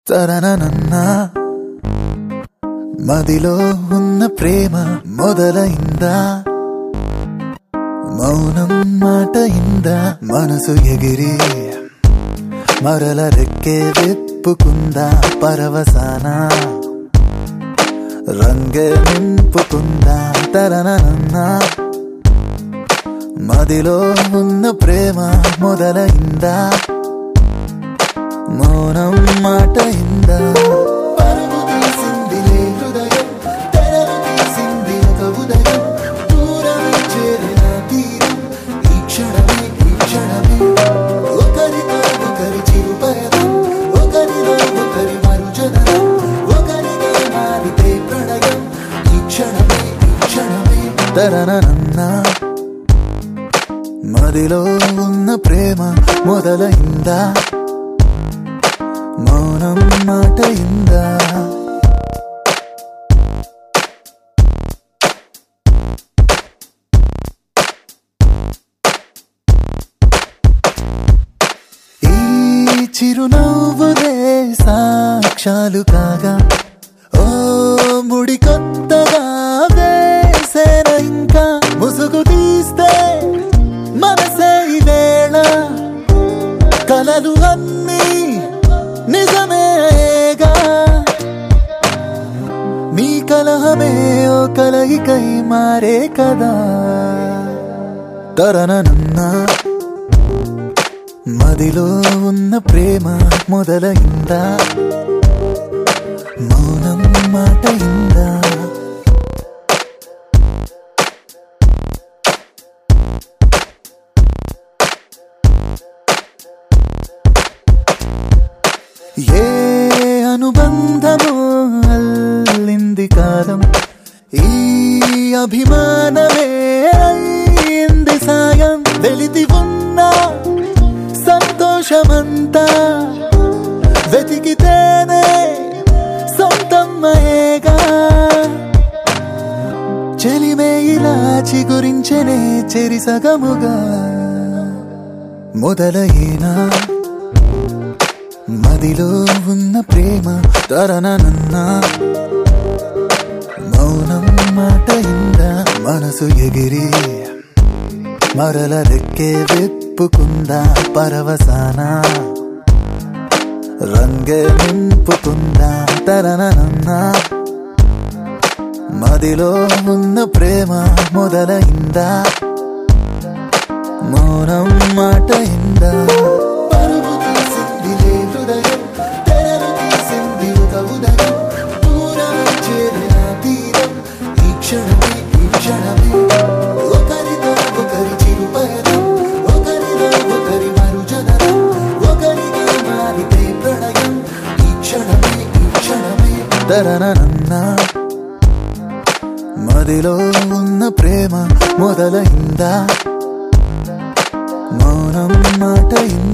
తరననన్నా మదిలో ఉన్న ప్రేమ మొదలైందా మౌనం మాట ఇందా మనసు ఎగిరి మరల రెక్కే విప్పుకుందా పరవసాన రంగే నింపుకుందా తరననన్నా మదిలో ఉన్న ప్రేమ మొదలైందా మౌనం మాట ఇందా పరుగు తీసిందిలే హృదయం తెరలు తీసింది ఒక ఉదయం దూరమే చేరిన తీరం ఈ క్షణమే ఈ క్షణమే ఒకరితో ఒకరి చిరు పయనం ఒకరిలో ఒకరి మరుజననం ఒకరిగా మారితే ప్రణయం ఈ క్షణమే ఈ క్షణమే తరనన్నా మదిలో ఉన్న ప్రేమ మొదలైందా మౌనం మాట ఇందా ఈ చిరునవ్వులే సాక్షాలు కాగా ఓ ముడి కొత్తగా వేసేన ఇంకా ముసుగు తీస్తే మనసే ఈ వేళ కలలు అన్నీ నిజమేగా మీ కలహమే ఓ కలయికై మారే కదా తరనన్నా మదిలో ఉన్న ప్రేమ మొదలైందా మౌనం మాట ఇందా ఏ అనుబంధమో అల్లింది కాలం ఈ అభిమానమే అయింది సాయం వెలితి ఉన్నా సంతోషమంతా వెతికితేనే సొంతమ్మయేగా చెలిమే ఇలా చిగురించనే చెరిసగముగా మొదలైనా మదిలో ఉన్న ప్రేమ తరననన్నా మౌనం మాట ఇందా మనసు ఎగిరి మరల రెక్కే విప్పుకుందా పరవసాన రంగే నింపుకుందా తరననన్నా మదిలో ఉన్న ప్రేమ మొదలైందా మౌనం మాట ఇందా పరుగు తీసిందిలే హృదయం తెరలు తీసింది ఒక ఉదయం దూరం చేరిన తీరం ఈ క్షణమే ఈ క్షణమే ఒకరితో ఒకరి చిరు పయనం ఒకరిలో ఒకరి మరుజననం ఒకరిగా మారితే ప్రణయం ఈ క్షణమే ఈ క్షణమే తరనన్నా మదిలో ఉన్న ప్రేమ మొదలైందా మౌనం మాట ఇందా